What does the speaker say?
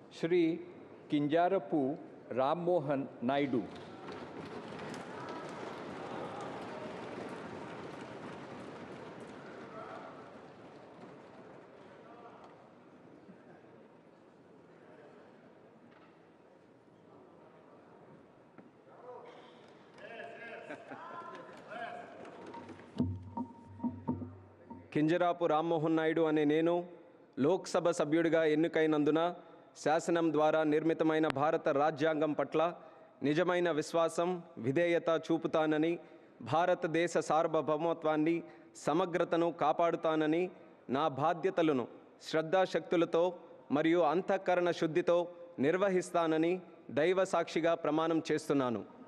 శ్రీ కింజారపు రామ్మోహన్ నాయుడు కింజరాపు రామ్మోహన్ నాయుడు అనే నేను లోక్సభ సభ్యుడిగా ఎన్నికైనందున శాసనం ద్వారా నిర్మితమైన భారత రాజ్యాంగం పట్ల నిజమైన విశ్వాసం విధేయత చూపుతానని భారతదేశ సార్వభౌమత్వాన్ని సమగ్రతను కాపాడుతానని నా బాధ్యతలను శ్రద్ధాశక్తులతో మరియు అంతఃకరణ శుద్ధితో నిర్వహిస్తానని దైవ సాక్షిగా ప్రమాణం చేస్తున్నాను